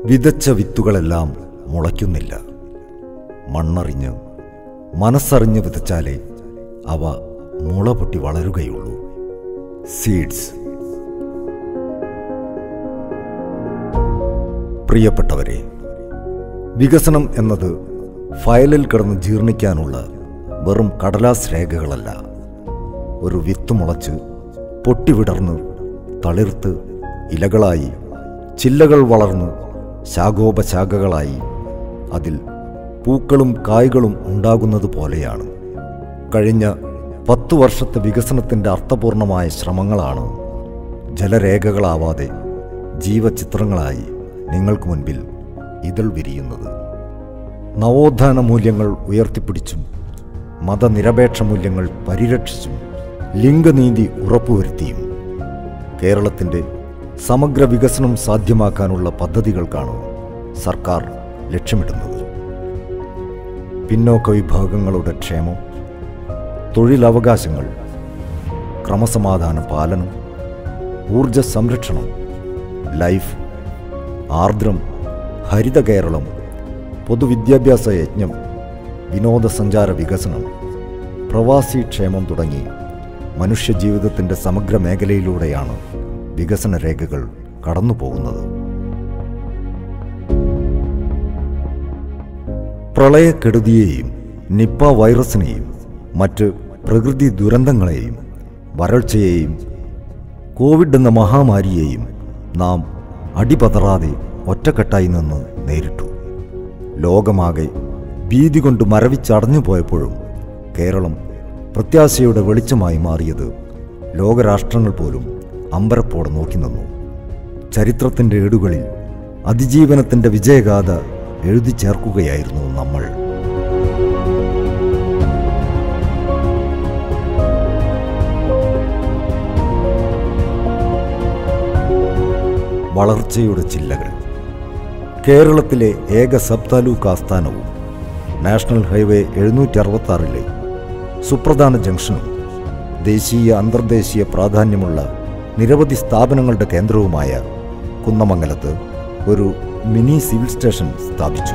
വിതച്ച വിത്തുകളെല്ലാം മുളയ്ക്കുന്നില്ല മണ്ണറിഞ്ഞ് മനസ്സറിഞ്ഞ് വിതച്ചാലേ അവ മുള പൊട്ടി വളരുകയുള്ളൂ സീഡ്സ് പ്രിയപ്പെട്ടവരെ വികസനം എന്നത് ഫയലിൽ കിടന്ന് ജീർണിക്കാനുള്ള വെറും കടലാസ് രേഖകളല്ല ഒരു വിത്ത് മുളച്ച് പൊട്ടിവിടർന്ന് തളിർത്ത് ഇലകളായി ചില്ലകൾ വളർന്ന് ശാഖോപശാഖകളായി അതിൽ പൂക്കളും കായ്കളും ഉണ്ടാകുന്നത് പോലെയാണ് കഴിഞ്ഞ പത്തു വർഷത്തെ വികസനത്തിൻ്റെ അർത്ഥപൂർണമായ ശ്രമങ്ങളാണ് ജലരേഖകളാവാതെ ജീവചിത്രങ്ങളായി നിങ്ങൾക്ക് മുൻപിൽ ഇതൾ വിരിയുന്നത് നവോത്ഥാന മൂല്യങ്ങൾ ഉയർത്തിപ്പിടിച്ചും മതനിരപേക്ഷ മൂല്യങ്ങൾ പരിരക്ഷിച്ചും ലിംഗനീതി ഉറപ്പുവരുത്തിയും കേരളത്തിൻ്റെ സമഗ്ര വികസനം സാധ്യമാക്കാനുള്ള പദ്ധതികൾക്കാണ് സർക്കാർ ലക്ഷ്യമിടുന്നത് പിന്നോക്ക വിഭാഗങ്ങളുടെ ക്ഷേമം തൊഴിലവകാശങ്ങൾ ക്രമസമാധാന പാലനം ഊർജ സംരക്ഷണം ലൈഫ് ആർദ്രം ഹരിത കേരളം പൊതുവിദ്യാഭ്യാസ യജ്ഞം വിനോദസഞ്ചാര വികസനം പ്രവാസി ക്ഷേമം തുടങ്ങി മനുഷ്യജീവിതത്തിൻ്റെ സമഗ്ര മേഖലയിലൂടെയാണ് വികസന രേഖകൾ കടന്നു പോകുന്നത് പ്രളയക്കെടുതിയെയും നിപ്പ വൈറസിനെയും മറ്റ് പ്രകൃതി ദുരന്തങ്ങളെയും വരൾച്ചയെയും കോവിഡ് എന്ന മഹാമാരിയെയും നാം അടിപതറാതെ ഒറ്റക്കെട്ടായി നിന്ന് നേരിട്ടു ലോകമാകെ ഭീതി കൊണ്ട് മരവിച്ചടഞ്ഞു പോയപ്പോഴും കേരളം പ്രത്യാശയുടെ വെളിച്ചമായി മാറിയത് ലോകരാഷ്ട്രങ്ങൾ പോലും അമ്പരപ്പോടെ നോക്കി നിന്നു ചരിത്രത്തിൻ്റെ ഏടുകളിൽ അതിജീവനത്തിൻ്റെ വിജയഗാഥ എഴുതി ചേർക്കുകയായിരുന്നു നമ്മൾ വളർച്ചയുടെ ചില്ലകൾ കേരളത്തിലെ ഏക സബ് താലൂക്ക് ആസ്ഥാനവും നാഷണൽ ഹൈവേ എഴുന്നൂറ്റി അറുപത്തി ആറിലെ സുപ്രധാന ജംഗ്ഷനും ദേശീയ അന്തർദേശീയ പ്രാധാന്യമുള്ള നിരവധി സ്ഥാപനങ്ങളുടെ കേന്ദ്രവുമായ കുന്നമംഗലത്ത് ഒരു മിനി സിവിൽ സ്റ്റേഷൻ സ്ഥാപിച്ചു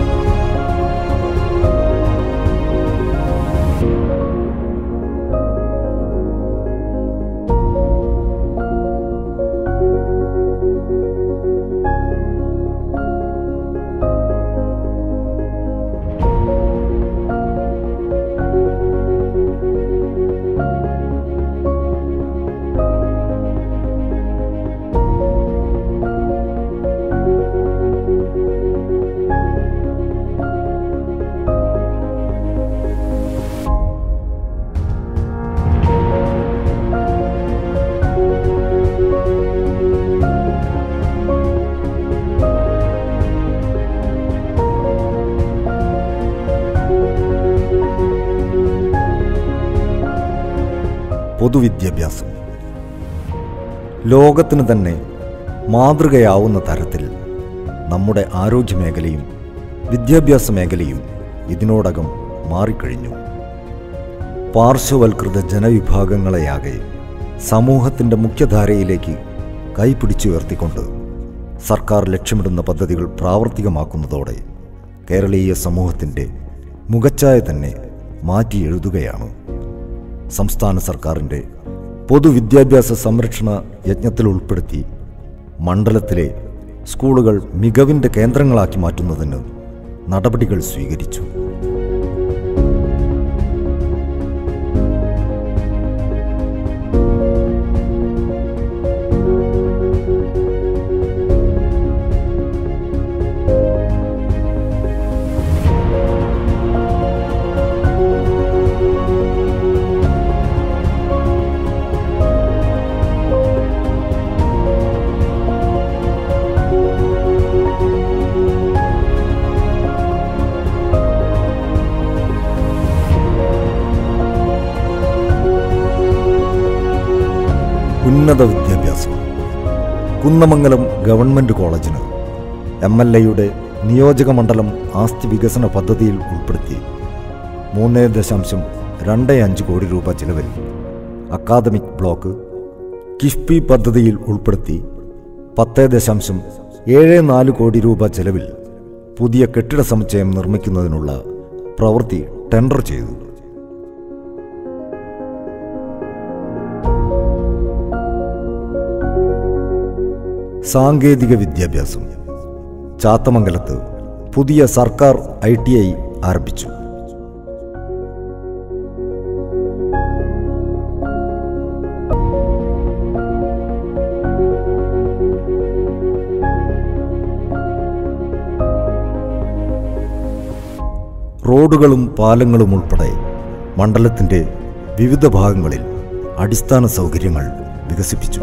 പൊതുവിദ്യാഭ്യാസം ലോകത്തിന് തന്നെ മാതൃകയാവുന്ന തരത്തിൽ നമ്മുടെ ആരോഗ്യമേഖലയും വിദ്യാഭ്യാസ മേഖലയും ഇതിനോടകം മാറിക്കഴിഞ്ഞു പാർശ്വവൽകൃത ജനവിഭാഗങ്ങളെയാകെ സമൂഹത്തിൻ്റെ മുഖ്യധാരയിലേക്ക് കൈപിടിച്ചുയർത്തിക്കൊണ്ട് സർക്കാർ ലക്ഷ്യമിടുന്ന പദ്ധതികൾ പ്രാവർത്തികമാക്കുന്നതോടെ കേരളീയ സമൂഹത്തിൻ്റെ മുഖച്ഛായ തന്നെ മാറ്റി എഴുതുകയാണ് സംസ്ഥാന സർക്കാരിൻ്റെ പൊതുവിദ്യാഭ്യാസ സംരക്ഷണ യജ്ഞത്തിൽ ഉൾപ്പെടുത്തി മണ്ഡലത്തിലെ സ്കൂളുകൾ മികവിൻ്റെ കേന്ദ്രങ്ങളാക്കി മാറ്റുന്നതിന് നടപടികൾ സ്വീകരിച്ചു ഉന്നത വിദ്യാഭ്യാസം കുന്നമംഗലം ഗവൺമെൻറ് കോളേജിന് എം എൽ എയുടെ നിയോജക മണ്ഡലം ആസ്തി വികസന പദ്ധതിയിൽ ഉൾപ്പെടുത്തി മൂന്ന് ദശാംശം രണ്ട് അഞ്ച് കോടി രൂപ ചിലവിൽ അക്കാദമിക് ബ്ലോക്ക് കിഫ്ബി പദ്ധതിയിൽ ഉൾപ്പെടുത്തി പത്ത് ദശാംശം ഏഴ് നാല് കോടി രൂപ ചെലവിൽ പുതിയ കെട്ടിട സമുച്ചയം നിർമ്മിക്കുന്നതിനുള്ള പ്രവൃത്തി ടെൻഡർ ചെയ്തു സാങ്കേതിക വിദ്യാഭ്യാസം ചാത്തമംഗലത്ത് പുതിയ സർക്കാർ ഐ ടി ഐ ആരംഭിച്ചു റോഡുകളും പാലങ്ങളും ഉൾപ്പെടെ മണ്ഡലത്തിന്റെ വിവിധ ഭാഗങ്ങളിൽ അടിസ്ഥാന സൗകര്യങ്ങൾ വികസിപ്പിച്ചു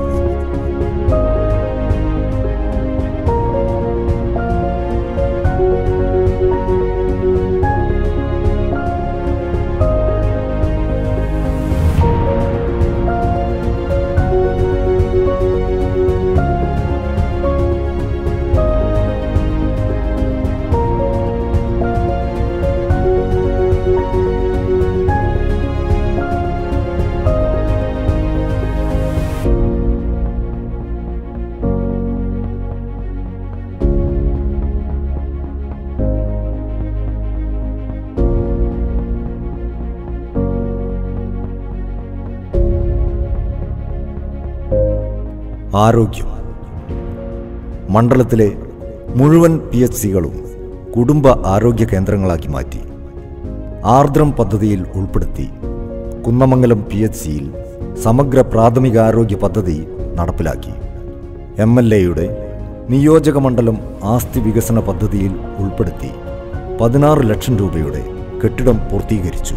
ആരോഗ്യം മണ്ഡലത്തിലെ മുഴുവൻ പി എച്ച് സികളും കുടുംബ ആരോഗ്യ കേന്ദ്രങ്ങളാക്കി മാറ്റി ആർദ്രം പദ്ധതിയിൽ ഉൾപ്പെടുത്തി കുന്നമംഗലം പി എച്ച് സിയിൽ സമഗ്ര പ്രാഥമികാരോഗ്യ പദ്ധതി നടപ്പിലാക്കി എം എൽ എയുടെ നിയോജക മണ്ഡലം ആസ്തി വികസന പദ്ധതിയിൽ ഉൾപ്പെടുത്തി പതിനാറ് ലക്ഷം രൂപയുടെ കെട്ടിടം പൂർത്തീകരിച്ചു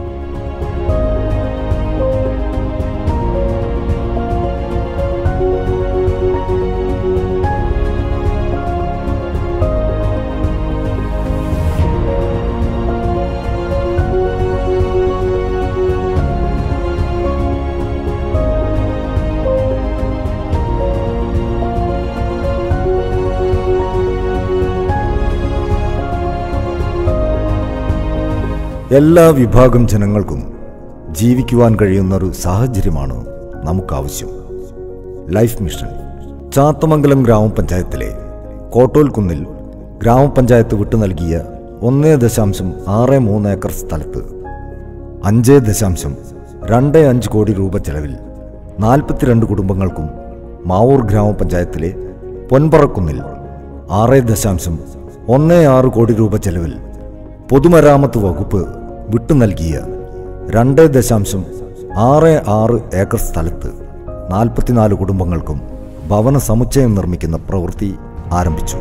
എല്ലാ വിഭാഗം ജനങ്ങൾക്കും ജീവിക്കുവാൻ കഴിയുന്ന ഒരു സാഹചര്യമാണ് നമുക്കാവശ്യം ലൈഫ് മിഷൻ ചാത്തമംഗലം ഗ്രാമപഞ്ചായത്തിലെ കോട്ടോൽക്കുന്നിൽ ഗ്രാമപഞ്ചായത്ത് വിട്ടു നൽകിയ ഒന്ന് ദശാംശം ആറ് മൂന്ന് ഏക്കർ സ്ഥലത്ത് അഞ്ച് ദശാംശം രണ്ട് അഞ്ച് കോടി രൂപ ചെലവിൽ നാൽപ്പത്തിരണ്ട് കുടുംബങ്ങൾക്കും മാവൂർ ഗ്രാമപഞ്ചായത്തിലെ പൊൻപറക്കുന്നിൽ ആറ് ദശാംശം ഒന്ന് ആറ് കോടി രൂപ ചെലവിൽ പൊതുമരാമത്ത് വകുപ്പ് വിട്ടു നൽകിയ രണ്ട് ദശാംശം ആറ് ആറ് ഏക്കർ സ്ഥലത്ത് നാൽപ്പത്തിനാല് കുടുംബങ്ങൾക്കും ഭവന സമുച്ചയം നിർമ്മിക്കുന്ന പ്രവൃത്തി ആരംഭിച്ചു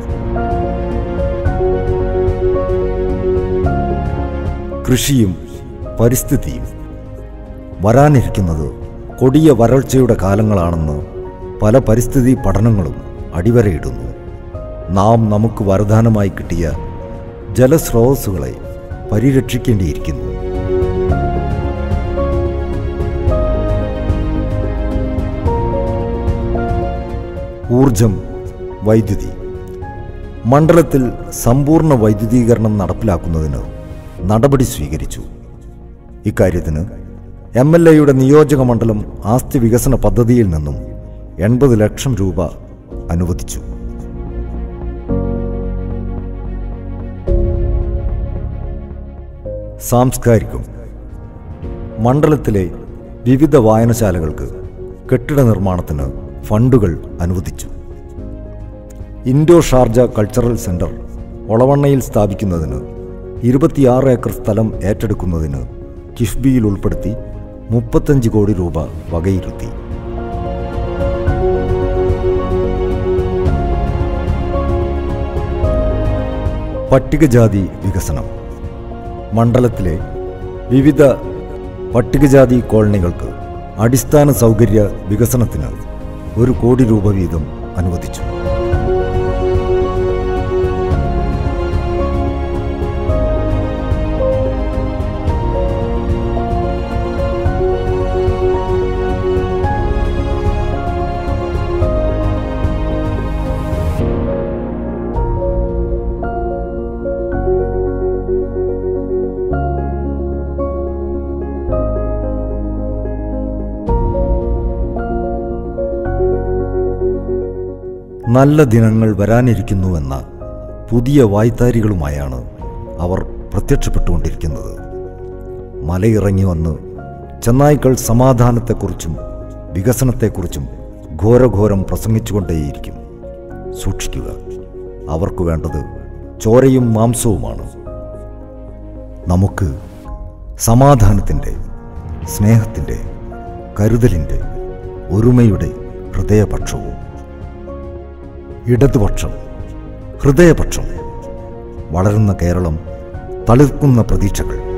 കൃഷിയും പരിസ്ഥിതിയും വരാനിരിക്കുന്നത് കൊടിയ വരൾച്ചയുടെ കാലങ്ങളാണെന്ന് പല പരിസ്ഥിതി പഠനങ്ങളും അടിവരയിടുന്നു നാം നമുക്ക് വരദാനമായി കിട്ടിയ ജലസ്രോതസ്സുകളെ പരിരക്ഷിക്കേണ്ടിയിരിക്കുന്നു ഊർജം വൈദ്യുതി മണ്ഡലത്തിൽ സമ്പൂർണ്ണ വൈദ്യുതീകരണം നടപ്പിലാക്കുന്നതിന് നടപടി സ്വീകരിച്ചു ഇക്കാര്യത്തിന് എം എൽ എയുടെ നിയോജക മണ്ഡലം ആസ്തി വികസന പദ്ധതിയിൽ നിന്നും എൺപത് ലക്ഷം രൂപ അനുവദിച്ചു സാംസ്കാരികം മണ്ഡലത്തിലെ വിവിധ വായനശാലകൾക്ക് കെട്ടിട നിർമ്മാണത്തിന് ഫണ്ടുകൾ അനുവദിച്ചു ഇൻഡോ ഷാർജ കൾച്ചറൽ സെന്റർ ഒളവണ്ണയിൽ സ്ഥാപിക്കുന്നതിന് ഇരുപത്തിയാറ് ഏക്കർ സ്ഥലം ഏറ്റെടുക്കുന്നതിന് കിഫ്ബിയിൽ ഉൾപ്പെടുത്തി മുപ്പത്തഞ്ച് കോടി രൂപ വകയിരുത്തി പട്ടികജാതി വികസനം മണ്ഡലത്തിലെ വിവിധ പട്ടികജാതി കോളനികൾക്ക് അടിസ്ഥാന സൗകര്യ വികസനത്തിന് ഒരു കോടി രൂപ വീതം അനുവദിച്ചു നല്ല ദിനങ്ങൾ വരാനിരിക്കുന്നുവെന്ന പുതിയ വായ്ത്താരികളുമായാണ് അവർ പ്രത്യക്ഷപ്പെട്ടുകൊണ്ടിരിക്കുന്നത് മലയിറങ്ങി വന്ന് ചെന്നായ്ക്കൾ സമാധാനത്തെക്കുറിച്ചും വികസനത്തെക്കുറിച്ചും ഘോരഘോരം പ്രസംഗിച്ചുകൊണ്ടേയിരിക്കും സൂക്ഷിക്കുക അവർക്ക് വേണ്ടത് ചോരയും മാംസവുമാണ് നമുക്ക് സമാധാനത്തിൻ്റെ സ്നേഹത്തിൻ്റെ കരുതലിൻ്റെ ഒരുമയുടെ ഹൃദയപക്ഷവും ഇടതുപക്ഷം ഹൃദയപക്ഷം വളരുന്ന കേരളം തളിർക്കുന്ന പ്രതീക്ഷകൾ